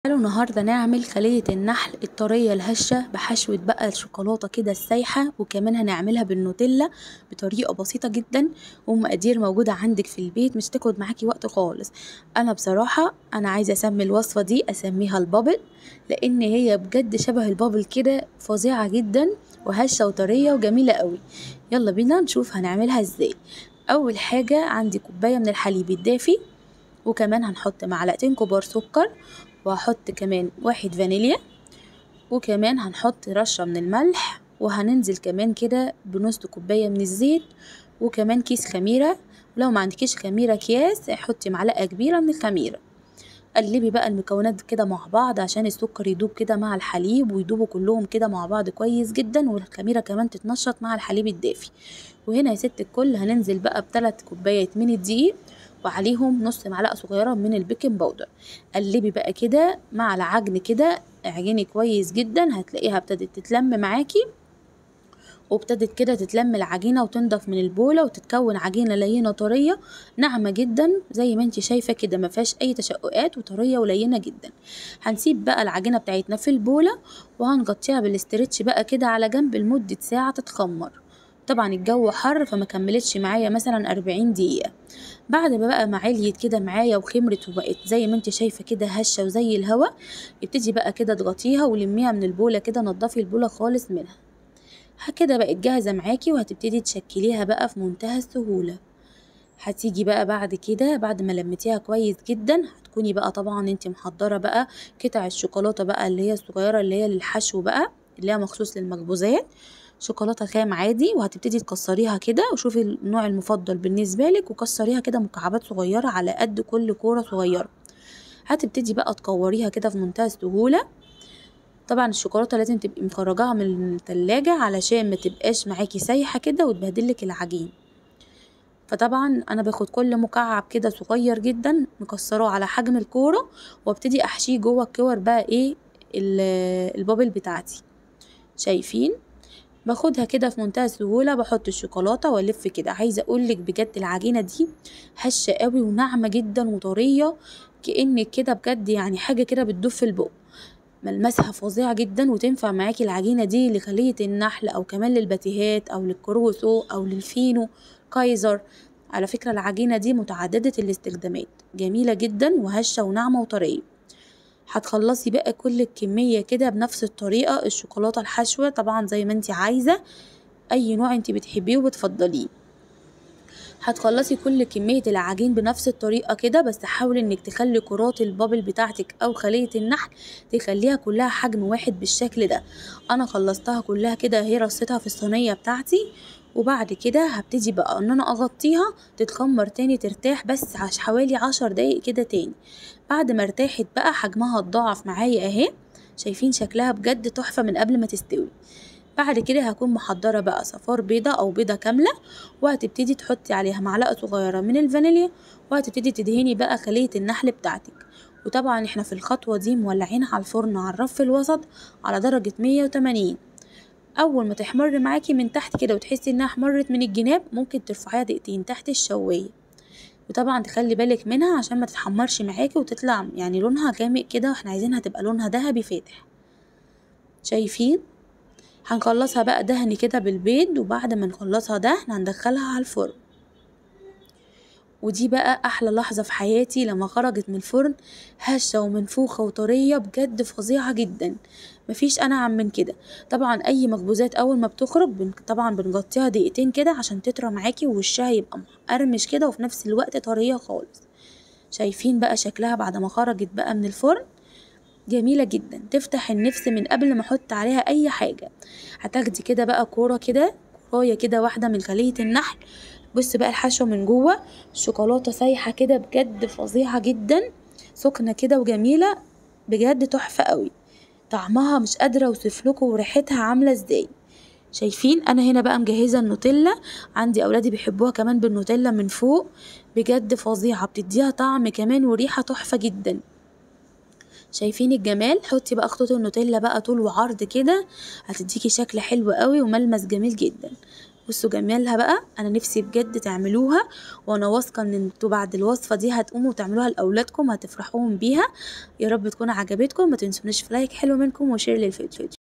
تعالوا النهاردة نعمل خلية النحل الطرية الهشة بحشوة بقى الشوكولاتة كده السايحة وكمان هنعملها بالنوتيلا بطريقة بسيطة جدا ومقادير موجودة عندك في البيت مش تاخد معاكي وقت خالص أنا بصراحة أنا عايزة أسمي الوصفة دي أسميها البابل لأن هي بجد شبه البابل كده فظيعة جدا وهشة وطرية وجميلة قوي يلا بينا نشوف هنعملها ازاي أول حاجة عندي كوباية من الحليب الدافي وكمان هنحط معلقتين كبار سكر وهحط كمان واحد فانيليا وكمان هنحط رشة من الملح وهننزل كمان كده بنص كوباية من الزيت وكمان كيس خميرة ولو ما عندكيش خميرة اكياس حطي معلقة كبيرة من الخميرة قلبي بقى المكونات كده مع بعض عشان السكر يدوب كده مع الحليب ويدوبوا كلهم كده مع بعض كويس جدا والخميرة كمان تتنشط مع الحليب الدافي وهنا يا ست الكل هننزل بقى بثلاث كوبايات من الدقيق وعليهم نص معلقة صغيرة من البيكنج باودر قلبي بقى كده مع العجن كده اعجني كويس جدا هتلاقيها ابتدت تتلم معاكي وابتدت كده تتلم العجينة وتنضف من البولة وتتكون عجينة لينة طرية ناعمة جدا زي ما انت شايفة كده ما فيهاش اي تشققات وطرية ولينة جدا هنسيب بقى العجينة بتاعتنا في البولة وهنغطيها بالاسترتش بقى كده على جنب لمدة ساعة تتخمر طبعا الجو حر فما كملتش معايا مثلا أربعين دقيقة بعد ما بقى ما عليت كده معايا وخمرت وبقت زي ما انت شايفة كده هشة وزي الهوا ابتدي بقى كده تغطيها ولميها من البولة كده نضفي البولة خالص منها كده بقت جاهزة معاكي وهتبتدي تشكليها بقى في منتهى السهولة هتيجي بقى بعد كده بعد ما لميتيها كويس جدا هتكوني بقى طبعا انت محضرة بقى قطع الشوكولاتة بقى اللي هي الصغيرة اللي هي للحشو بقى اللي هي مخصوص للمخبوزات شوكولاتة خام عادي وهتبتدي تكسريها كده وشوفي النوع المفضل بالنسبة لك وكسريها كده مكعبات صغيرة على قد كل كورة صغيرة هتبتدي بقى تكوريها كده في منتهى السهولة طبعا الشوكولاتة لازم تبقي مخرجاها من التلاجة علشان ما تبقاش معاكي سايحة كده وتبهدلك العجين فطبعا انا باخد كل مكعب كده صغير جدا مكسراه على حجم الكورة وابتدي احشيه جوه الكور بقى ايه البابل بتاعتي شايفين باخدها كده في منتهى السهولة بحط الشوكولاتة والف كده عايزة اقولك بجد العجينة دي هشة قوي وناعمة جدا وطرية كأنك كده بجد يعني حاجة كده بتدوب في البق ملمسها فظيع جدا وتنفع معاكي العجينة دي لخلية النحل أو كمان للباتيهات أو للكروسو أو للفينو كايزر على فكرة العجينة دي متعددة الاستخدامات جميلة جدا وهشة وناعمة وطرية هتخلصي بقى كل الكمية كده بنفس الطريقة الشوكولاتة الحشوة طبعا زي ما انت عايزة أي نوع انت بتحبيه وبتفضليه هتخلصي كل كمية العجين بنفس الطريقة كده بس حاولي انك تخلي كرات البابل بتاعتك او خلية النحل تخليها كلها حجم واحد بالشكل ده انا خلصتها كلها كده اهي رصيتها في الصينية بتاعتي وبعد كده هبتدي بقى ان انا اغطيها تتخمر تاني ترتاح بس عش حوالي عشر دقايق كده تاني بعد ما ارتاحت بقى حجمها اتضاعف معايا اهي شايفين شكلها بجد تحفة من قبل ما تستوي بعد كده هكون محضرة بقى صفار بيضة أو بيضة كاملة وهتبتدي تحطي عليها معلقة صغيرة من الفانيليا وهتبتدي تدهني بقى خلية النحل بتاعتك وطبعا احنا في الخطوة دي مولعين على الفرن على الرف الوسط على درجة مية وتمانين أول ما تحمر معاكي من تحت كده وتحسي إنها احمرت من الجناب ممكن ترفعيها دقيقتين تحت الشواية وطبعا تخلي بالك منها عشان ما تتحمرش معاكي وتطلع يعني لونها غامق كده واحنا عايزينها تبقى لونها ذهبي فاتح شايفين هنخلصها بقى دهن كده بالبيض وبعد ما نخلصها دهن هندخلها على الفرن ودي بقى احلى لحظة في حياتي لما خرجت من الفرن هشة ومنفوخة وطرية بجد فظيعة جدا مفيش انعم من كده طبعا اي مخبوزات اول ما بتخرج بن... طبعا بنغطيها دقيقتين كده عشان تطرى معاكي ووشها يبقى مقرمش كده وفي نفس الوقت طرية خالص شايفين بقى شكلها بعد ما خرجت بقى من الفرن جميلة جدا تفتح النفس من قبل ما احط عليها اي حاجة هتاخدي كده بقى كورة كده كوراية كده واحدة من خلية النحل بص بقى الحشوة من جوه شوكولاتة سايحة كده بجد فظيعة جدا سخنة كده وجميلة بجد تحفة قوي طعمها مش قادرة اوصفلكوا وريحتها عاملة ازاي شايفين انا هنا بقى مجهزه النوتيلا عندي اولادي بيحبوها كمان بالنوتيلا من فوق بجد فظيعه بتديها طعم كمان وريحه تحفه جدا شايفين الجمال حطي بقى خطوط النوتيلا بقى طول وعرض كده هتديكي شكل حلو قوي وملمس جميل جدا بصوا جمالها بقى انا نفسي بجد تعملوها وانا واثقه ان انتوا بعد الوصفه دي هتقوموا تعملوها لاولادكم هتفرحوهم بيها يا رب تكون عجبتكم ما تنسونيش في لايك حلو منكم وشير للفيديو